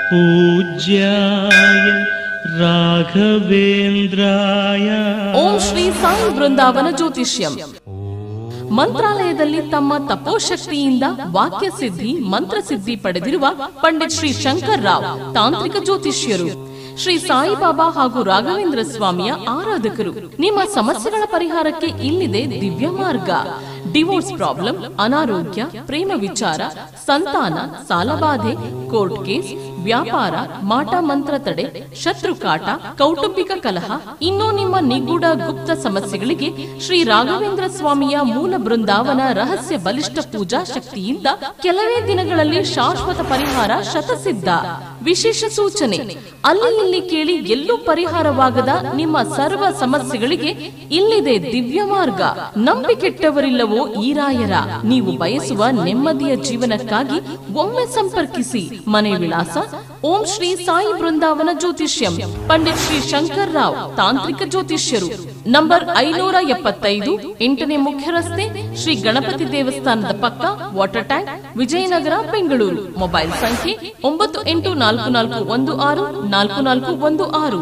पूज्याय राघवेन्द्राय ಓಂ ಶ್ರೀ ಸಾಯಿ ಬೃಂದಾವನ ಜ್ಯೋತಿಷ್ಯಂ ಮಂತ್ರಾಲಯದಲ್ಲಿ ತಮ್ಮ ತಪೋಶಕ್ತಿಯಿಂದ ವಾಕ್ಯ ಸಿದ್ಧಿ ಮಂತ್ರಸಿದ್ಧಿ ಪಡೆದಿರುವ ಪಂಡಿತ್ ಶ್ರೀ ಶಂಕರ್ ರಾವ್ ತಾಂತ್ರಿಕ ಜ್ಯೋತಿಷ್ಯರು ಶ್ರೀ ಸಾಯಿಬಾಬಾ ಹಾಗೂ ರಾಘವೇಂದ್ರ ಸ್ವಾಮಿಯ ಆರಾಧಕರು ನಿಮ್ಮ ಸಮಸ್ಯೆಗಳ ಪರಿಹಾರಕ್ಕೆ ಇಲ್ಲಿದೆ ದಿವ್ಯ ಮಾರ್ಗ ಡಿವೋರ್ಸ್ ಪ್ರಾಬ್ಲಮ್ ಅನಾರೋಗ್ಯ ಪ್ರೇಮ ವಿಚಾರ ಸಂತಾನ ಸಾಲಬಾಧೆ ಕೋರ್ಟ್ ಕೇಸ್ ವ್ಯಾಪಾರ ಮಾಟ ಮಂತ್ರ ತಡೆ ಶತ್ರು ಕಾಟ ಕೌಟುಂಬಿಕ ಕಲಹ ಇನ್ನೂ ನಿಮ್ಮ ನಿಗೂಢ ಗುಪ್ತ ಸಮಸ್ಯೆಗಳಿಗೆ ಶ್ರೀ ರಾಘವೇಂದ್ರ ಸ್ವಾಮಿಯ ಮೂಲ ಬೃಂದಾವನ ರಹಸ್ಯ ಬಲಿಷ್ಠ ಪೂಜಾ ಶಕ್ತಿಯಿಂದ ಕೆಲವೇ ದಿನಗಳಲ್ಲಿ ಶಾಶ್ವತ ಪರಿಹಾರ ಶತಸಿದ್ಧ ವಿಶೇಷ ಸೂಚನೆ ಅಲ್ಲಿ ಇಲ್ಲಿ ಕೇಳಿ ಎಲ್ಲೂ ಪರಿಹಾರವಾಗದ ನಿಮ್ಮ ಸರ್ವ ಸಮಸ್ಯೆಗಳಿಗೆ ಇಲ್ಲಿದೆ ದಿವ್ಯ ಮಾರ್ಗ ನಂಬಿಕೆಟ್ಟವರಿಲ್ಲವೋ ಈ ರಾಯರ ನೀವು ಬಯಸುವ ನೆಮ್ಮದಿಯ ಜೀವನಕ್ಕಾಗಿ ಒಮ್ಮೆ ಸಂಪರ್ಕಿಸಿ ಮನೆ ವಿಳಾಸ ಓಂ ಶ್ರೀ ಸಾಯಿ ಬೃಂದಾವನ ಜ್ಯೋತಿಷ್ಯಂ ಪಂಡಿತ್ ಶ್ರೀ ಶಂಕರ್ ರಾವ್ ತಾಂತ್ರಿಕ ಜ್ಯೋತಿಷ್ಯರು ನಂಬರ್ ಐನೂರ ಎಪ್ಪತ್ತೈದು ಎಂಟನೇ ಮುಖ್ಯ ರಸ್ತೆ ಶ್ರೀ ಗಣಪತಿ ದೇವಸ್ಥಾನದ ಪಕ್ಕ water tank Vijayanagar Bengaluru mobile ಸಂಖ್ಯೆ ಒಂಬತ್ತು ಎಂಟು ನಾಲ್ಕು ನಾಲ್ಕು ಒಂದು ಆರು ನಾಲ್ಕು ನಾಲ್ಕು ಒಂದು ಆರು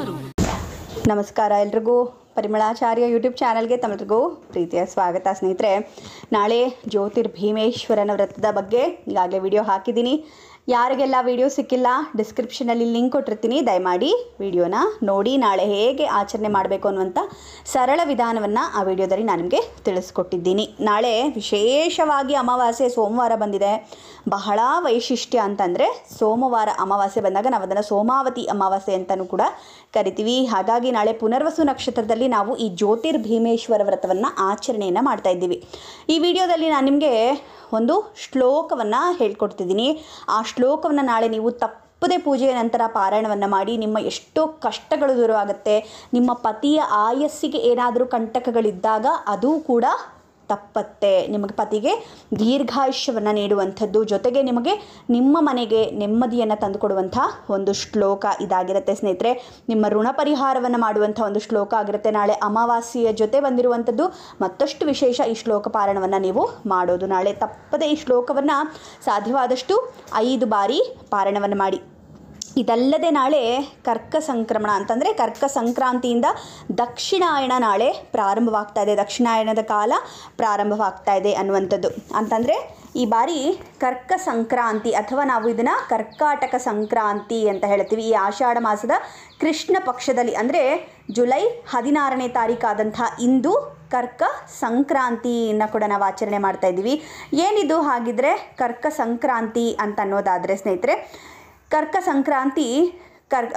ನಮಸ್ಕಾರ ಎಲ್ರಿಗೂ ಪರಿಮಳಾಚಾರ್ಯ ಯೂಟ್ಯೂಬ್ ಚಾನಲ್ಗೆ ತಮ್ಮೆಲ್ರಿಗೂ ಪ್ರೀತಿಯ ಸ್ವಾಗತ ಸ್ನೇಹಿತರೆ ನಾಳೆ ಜ್ಯೋತಿರ್ಭೀಮೇಶ್ವರನ ವ್ರತದ ಬಗ್ಗೆ ಈಗಾಗಲೇ ವಿಡಿಯೋ ಹಾಕಿದ್ದೀನಿ ಯಾರಿಗೆಲ್ಲ ವಿಡಿಯೋ ಸಿಕ್ಕಿಲ್ಲ ಡಿಸ್ಕ್ರಿಪ್ಷನಲ್ಲಿ ಲಿಂಕ್ ಕೊಟ್ಟಿರ್ತೀನಿ ದಯಮಾಡಿ ವಿಡಿಯೋನ ನೋಡಿ ನಾಳೆ ಹೇಗೆ ಆಚರಣೆ ಮಾಡಬೇಕು ಅನ್ನುವಂಥ ಸರಳ ವಿಧಾನವನ್ನು ಆ ವಿಡಿಯೋದಲ್ಲಿ ನಾನು ನಿಮಗೆ ತಿಳಿಸ್ಕೊಟ್ಟಿದ್ದೀನಿ ನಾಳೆ ವಿಶೇಷವಾಗಿ ಅಮಾವಾಸ್ಯೆ ಸೋಮವಾರ ಬಂದಿದೆ ಬಹಳ ವೈಶಿಷ್ಟ್ಯ ಅಂತಂದರೆ ಸೋಮವಾರ ಅಮಾವಾಸ್ಯೆ ಬಂದಾಗ ನಾವು ಅದನ್ನು ಸೋಮಾವತಿ ಅಮಾವಾಸ್ಯೆ ಅಂತಲೂ ಕೂಡ ಕರಿತೀವಿ ಹಾಗಾಗಿ ನಾಳೆ ಪುನರ್ವಸು ನಕ್ಷತ್ರದಲ್ಲಿ ನಾವು ಈ ಜ್ಯೋತಿರ್ಭೀಮೇಶ್ವರ ವ್ರತವನ್ನು ಆಚರಣೆಯನ್ನು ಮಾಡ್ತಾ ಇದ್ದೀವಿ ಈ ವಿಡಿಯೋದಲ್ಲಿ ನಾನು ನಿಮಗೆ ಒಂದು ಶ್ಲೋಕವನ್ನು ಹೇಳ್ಕೊಡ್ತಿದ್ದೀನಿ ಆ ಶ್ಲೋಕವನ್ನು ನಾಳೆ ನೀವು ತಪ್ಪದೇ ಪೂಜೆಯ ನಂತರ ಪಾರಾಯಣವನ್ನು ಮಾಡಿ ನಿಮ್ಮ ಎಷ್ಟೋ ಕಷ್ಟಗಳು ದೂರವಾಗುತ್ತೆ ನಿಮ್ಮ ಪತಿಯ ಆಯಸ್ಸಿಗೆ ಏನಾದರೂ ಕಂಟಕಗಳಿದ್ದಾಗ ಅದು ಕೂಡ ತಪ್ಪತ್ತೆ ನಿಮಗೆ ಪತಿಗೆ ದೀರ್ಘಾಯುಷ್ಯವನ್ನು ನೀಡುವಂಥದ್ದು ಜೊತೆಗೆ ನಿಮಗೆ ನಿಮ್ಮ ಮನೆಗೆ ನೆಮ್ಮದಿಯನ್ನು ತಂದುಕೊಡುವಂಥ ಒಂದು ಶ್ಲೋಕ ಇದಾಗಿರುತ್ತೆ ಸ್ನೇಹಿತರೆ ನಿಮ್ಮ ಋಣ ಪರಿಹಾರವನ್ನು ಮಾಡುವಂಥ ಒಂದು ಶ್ಲೋಕ ಆಗಿರುತ್ತೆ ನಾಳೆ ಅಮಾವಾಸ್ಯೆಯ ಜೊತೆ ಬಂದಿರುವಂಥದ್ದು ಮತ್ತಷ್ಟು ವಿಶೇಷ ಈ ಶ್ಲೋಕ ಪಾರಾಯಣವನ್ನು ನೀವು ಮಾಡೋದು ನಾಳೆ ತಪ್ಪದೆ ಈ ಶ್ಲೋಕವನ್ನು ಸಾಧ್ಯವಾದಷ್ಟು ಐದು ಬಾರಿ ಪಾರಾಯಣವನ್ನು ಮಾಡಿ ಇದಲ್ಲದೆ ನಾಳೆ ಕರ್ಕ ಸಂಕ್ರಮಣ ಅಂತಂದರೆ ಕರ್ಕ ಸಂಕ್ರಾಂತಿಯಿಂದ ದಕ್ಷಿಣಾಯಣ ನಾಳೆ ಪ್ರಾರಂಭವಾಗ್ತಾ ಇದೆ ದಕ್ಷಿಣಾಯಣದ ಕಾಲ ಪ್ರಾರಂಭವಾಗ್ತಾ ಇದೆ ಅನ್ನುವಂಥದ್ದು ಅಂತಂದರೆ ಈ ಬಾರಿ ಕರ್ಕ ಸಂಕ್ರಾಂತಿ ಅಥವಾ ನಾವು ಇದನ್ನು ಕರ್ಕಾಟಕ ಸಂಕ್ರಾಂತಿ ಅಂತ ಹೇಳ್ತೀವಿ ಈ ಆಷಾಢ ಮಾಸದ ಕೃಷ್ಣ ಪಕ್ಷದಲ್ಲಿ ಅಂದರೆ ಜುಲೈ ಹದಿನಾರನೇ ತಾರೀಕಾದಂಥ ಇಂದು ಕರ್ಕ ಸಂಕ್ರಾಂತಿಯನ್ನು ಕೂಡ ನಾವು ಆಚರಣೆ ಮಾಡ್ತಾ ಇದ್ದೀವಿ ಏನಿದು ಹಾಗಿದ್ರೆ ಕರ್ಕ ಸಂಕ್ರಾಂತಿ ಅಂತ ಅನ್ನೋದಾದರೆ ಸ್ನೇಹಿತರೆ ಕರ್ಕ ಸಂಕ್ರಾಂತಿ ಕರ್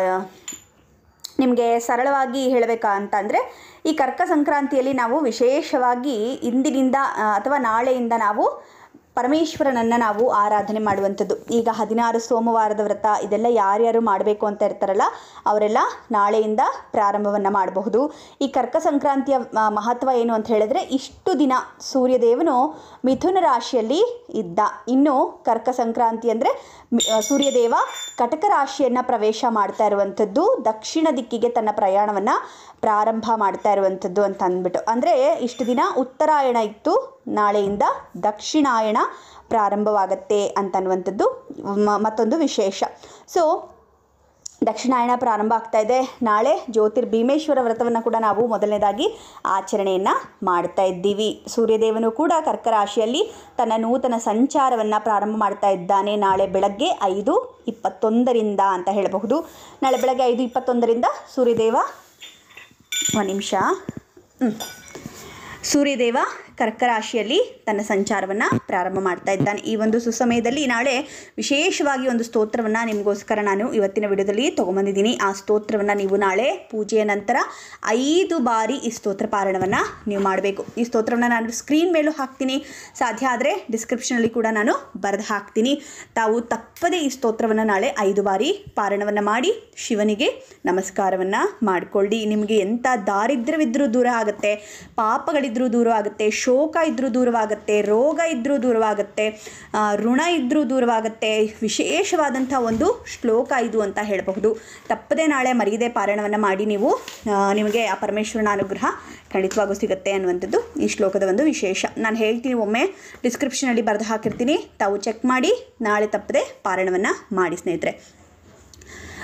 ನಿಮಗೆ ಸರಳವಾಗಿ ಹೇಳಬೇಕಾ ಅಂತಂದರೆ ಈ ಕರ್ಕ ಸಂಕ್ರಾಂತಿಯಲ್ಲಿ ನಾವು ವಿಶೇಷವಾಗಿ ಇಂದಿನಿಂದ ಆ, ಅಥವಾ ನಾಳೆಯಿಂದ ನಾವು ಪರಮೇಶ್ವರನನ್ನು ನಾವು ಆರಾಧನೆ ಮಾಡುವಂಥದ್ದು ಈಗ ಹದಿನಾರು ಸೋಮವಾರದ ವ್ರತ ಇದೆಲ್ಲ ಯಾರ್ಯಾರು ಮಾಡಬೇಕು ಅಂತ ಇರ್ತಾರಲ್ಲ ಅವರೆಲ್ಲ ನಾಳೆಯಿಂದ ಪ್ರಾರಂಭವನ್ನು ಮಾಡಬಹುದು ಈ ಕರ್ಕ ಸಂಕ್ರಾಂತಿಯ ಆ, ಮಹತ್ವ ಏನು ಅಂತ ಹೇಳಿದ್ರೆ ಇಷ್ಟು ದಿನ ಸೂರ್ಯದೇವನು ಮಿಥುನ ರಾಶಿಯಲ್ಲಿ ಇದ್ದ ಇನ್ನು ಕರ್ಕ ಸಂಕ್ರಾಂತಿ ಅಂದರೆ ಸೂರ್ಯದೇವ ಕಟಕ ರಾಶಿಯನ್ನು ಪ್ರವೇಶ ಮಾಡ್ತಾ ಇರುವಂಥದ್ದು ದಕ್ಷಿಣ ದಿಕ್ಕಿಗೆ ತನ್ನ ಪ್ರಯಾಣವನ್ನು ಪ್ರಾರಂಭ ಮಾಡ್ತಾ ಇರುವಂಥದ್ದು ಅಂತ ಅಂದ್ಬಿಟ್ಟು ಅಂದರೆ ಇಷ್ಟು ದಿನ ಉತ್ತರಾಯಣ ಇತ್ತು ನಾಳೆಯಿಂದ ದಕ್ಷಿಣಾಯಣ ಪ್ರಾರಂಭವಾಗತ್ತೆ ಅಂತನ್ನುವಂಥದ್ದು ಮ- ಮತ್ತೊಂದು ವಿಶೇಷ ಸೊ ದಕ್ಷಿಣಾಯಣ ಪ್ರಾರಂಭ ಆಗ್ತಾ ಇದೆ ನಾಳೆ ಜ್ಯೋತಿರ್ಭೀಮೇಶ್ವರ ವ್ರತವನ್ನು ಕೂಡ ನಾವು ಮೊದಲನೇದಾಗಿ ಆಚರಣೆಯನ್ನು ಮಾಡ್ತಾ ಇದ್ದೀವಿ ಸೂರ್ಯದೇವನು ಕೂಡ ಕರ್ಕ ರಾಶಿಯಲ್ಲಿ ತನ್ನ ನೂತನ ಸಂಚಾರವನ್ನು ಪ್ರಾರಂಭ ಮಾಡ್ತಾ ಇದ್ದಾನೆ ನಾಳೆ ಬೆಳಗ್ಗೆ ಐದು ಇಪ್ಪತ್ತೊಂದರಿಂದ ಅಂತ ಹೇಳಬಹುದು ನಾಳೆ ಬೆಳಗ್ಗೆ ಐದು ಇಪ್ಪತ್ತೊಂದರಿಂದ ಸೂರ್ಯದೇವ ಒಂದು ನಿಮಿಷ ಹ್ಮ್. ಸೂರ್ಯದೇವ ಕರ್ಕ ರಾಶಿಯಲ್ಲಿ ತನ್ನ ಸಂಚಾರವನ್ನು ಪ್ರಾರಂಭ ಮಾಡ್ತಾ ಇದ್ದಾನೆ ಈ ಒಂದು ಸುಸಮಯದಲ್ಲಿ ನಾಳೆ ವಿಶೇಷವಾಗಿ ಒಂದು ಸ್ತೋತ್ರವನ್ನು ನಿಮಗೋಸ್ಕರ ನಾನು ಇವತ್ತಿನ ವಿಡಿಯೋದಲ್ಲಿ ತೊಗೊಂಬಂದಿದ್ದೀನಿ ಆ ಸ್ತೋತ್ರವನ್ನು ನೀವು ನಾಳೆ ಪೂಜೆಯ ನಂತರ ಐದು ಬಾರಿ ಈ ಸ್ತೋತ್ರ ಪಾರಾಯಣವನ್ನು ನೀವು ಮಾಡಬೇಕು ಈ ಸ್ತೋತ್ರವನ್ನು ನಾನು ಸ್ಕ್ರೀನ್ ಮೇಲೂ ಹಾಕ್ತೀನಿ ಸಾಧ್ಯ ಆದರೆ ಡಿಸ್ಕ್ರಿಪ್ಷನಲ್ಲಿ ಕೂಡ ನಾನು ಬರೆದು ಹಾಕ್ತೀನಿ ತಾವು ತಪ್ಪದೇ ಈ ಸ್ತೋತ್ರವನ್ನು ನಾಳೆ ಐದು ಬಾರಿ ಪಾರಾಯಣವನ್ನು ಮಾಡಿ ಶಿವನಿಗೆ ನಮಸ್ಕಾರವನ್ನು ಮಾಡಿಕೊಳ್ಳಿ ನಿಮಗೆ ಎಂಥ ದಾರಿದ್ರ್ಯವಿದ್ದರೂ ದೂರ ಆಗುತ್ತೆ ಪಾಪಗಳಿದ್ರೂ ದೂರವಾಗುತ್ತೆ ಶೋಕ ಇದ್ದರೂ ದೂರವಾಗುತ್ತೆ ರೋಗ ಇದ್ದರೂ ದೂರವಾಗುತ್ತೆ ಆ, ಋಣ ಇದ್ದರೂ ದೂರವಾಗುತ್ತೆ ವಿಶೇಷವಾದಂಥ ಒಂದು ಶ್ಲೋಕ ಇದು ಅಂತ ಹೇಳಬಹುದು ತಪ್ಪದೇ ನಾಳೆ ಮರೀದೆ ಪಾರಾಯಣವನ್ನು ಮಾಡಿ ನೀವು ಆ, ನಿಮಗೆ ಆ ಪರಮೇಶ್ವರನ ಅನುಗ್ರಹ ಖಂಡಿತವಾಗೂ ಸಿಗುತ್ತೆ ಅನ್ನುವಂಥದ್ದು ಈ ಶ್ಲೋಕದ ಒಂದು ವಿಶೇಷ ನಾನು ಹೇಳ್ತೀನಿ ಒಮ್ಮೆ ಡಿಸ್ಕ್ರಿಪ್ಷನಲ್ಲಿ ಬರೆದು ಹಾಕಿರ್ತೀನಿ ತಾವು ಚೆಕ್ ಮಾಡಿ ನಾಳೆ ತಪ್ಪದೆ ಪಾರಾಯಣವನ್ನು ಮಾಡಿ ಸ್ನೇಹಿತರೆ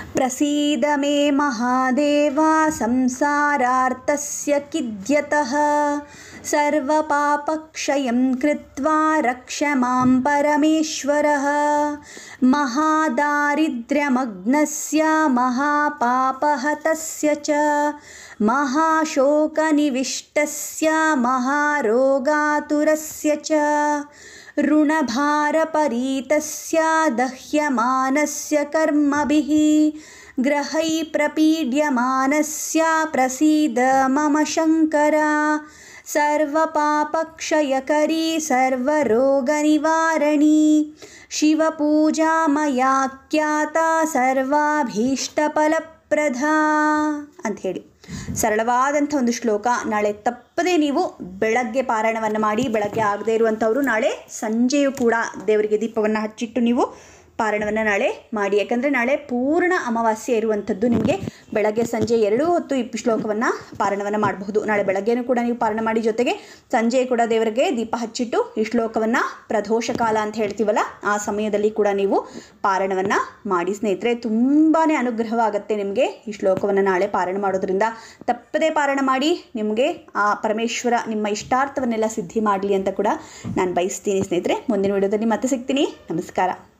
ಪ್ರಸೀದ ಮೇ ಮಹಾದೇವ ಸಂಸಾರಾರ್ತಸ್ಯ ಕಿದ್ಯತಃ ಸರ್ವಪಾಪಕ್ಷಯಂ ಕೃತ್ವಾ ರಕ್ಷ ಮಾಂ ಪರಮೇಶ್ವರಃ ಮಹಾದಾರಿದ್ರ್ಯಮಗ್ನಸ್ಯ ಮಹಾಪಾಪಹತಸ್ಯ ಚ महाशोकनिविष्टस्य महारोगातुरस्य च ऋणभारपरीतस्य दह्यमानस्य कर्मभिः ग्रहै प्रपीड्यमानस्य प्रसीद मम शङ्कर सर्वपापक्षयकरी सर्वरोगनिवारणी ಶಿವಪೂಜಾ ಮಯಾ ಖ್ಯಾತ ಸರ್ವಾಭೀಷ್ಟಫಲಪ್ರದ ಅಂಥೇಳಿ ಸರಳವಾದಂಥ ಒಂದು ಶ್ಲೋಕ ನಾಳೆ ತಪ್ಪದೇ ನೀವು ಬೆಳಗ್ಗೆ ಪಾರಾಯಣವನ್ನು ಮಾಡಿ ಬೆಳಗ್ಗೆ ಆಗದೇ ಇರುವಂಥವರು ನಾಳೆ ಸಂಜೆಯೂ ಕೂಡ ದೇವರಿಗೆ ದೀಪವನ್ನು ಹಚ್ಚಿಟ್ಟು ನೀವು ಪಾರಾಯಣವನ್ನು ನಾಳೆ ಮಾಡಿ ಯಾಕಂದರೆ ನಾಳೆ ಪೂರ್ಣ ಅಮಾವಾಸ್ಯೆ ಇರುವಂಥದ್ದು ನಿಮಗೆ ಬೆಳಗ್ಗೆ ಸಂಜೆ ಎರಡೂ ಹೊತ್ತು ಈ ಶ್ಲೋಕವನ್ನು ಪಾರಾಯಣವನ್ನು ಮಾಡಬಹುದು ನಾಳೆ ಬೆಳಗ್ಗೆನೂ ಕೂಡ ನೀವು ಪಾರಾಯಣ ಮಾಡಿ ಜೊತೆಗೆ ಸಂಜೆ ಕೂಡ ದೇವರಿಗೆ ದೀಪ ಹಚ್ಚಿಟ್ಟು ಈ ಶ್ಲೋಕವನ್ನು ಪ್ರದೋಷ ಕಾಲ ಅಂತ ಹೇಳ್ತೀವಲ್ಲ ಆ ಸಮಯದಲ್ಲಿ ಕೂಡ ನೀವು ಪಾರಾಯಣವನ್ನು ಮಾಡಿ ಸ್ನೇಹಿತರೆ ತುಂಬಾ ಅನುಗ್ರಹವಾಗುತ್ತೆ ನಿಮಗೆ ಈ ಶ್ಲೋಕವನ್ನು ನಾಳೆ ಪಾರಾಯಣ ಮಾಡೋದ್ರಿಂದ ತಪ್ಪದೇ ಪಾರಾಯಣ ಮಾಡಿ ನಿಮಗೆ ಆ ಪರಮೇಶ್ವರ ನಿಮ್ಮ ಇಷ್ಟಾರ್ಥವನ್ನೆಲ್ಲ ಸಿದ್ಧಿ ಮಾಡಲಿ ಅಂತ ಕೂಡ ನಾನು ಬಯಸ್ತೀನಿ ಸ್ನೇಹಿತರೆ ಮುಂದಿನ ವಿಡಿಯೋದಲ್ಲಿ ಮತ್ತೆ ಸಿಗ್ತೀನಿ ನಮಸ್ಕಾರ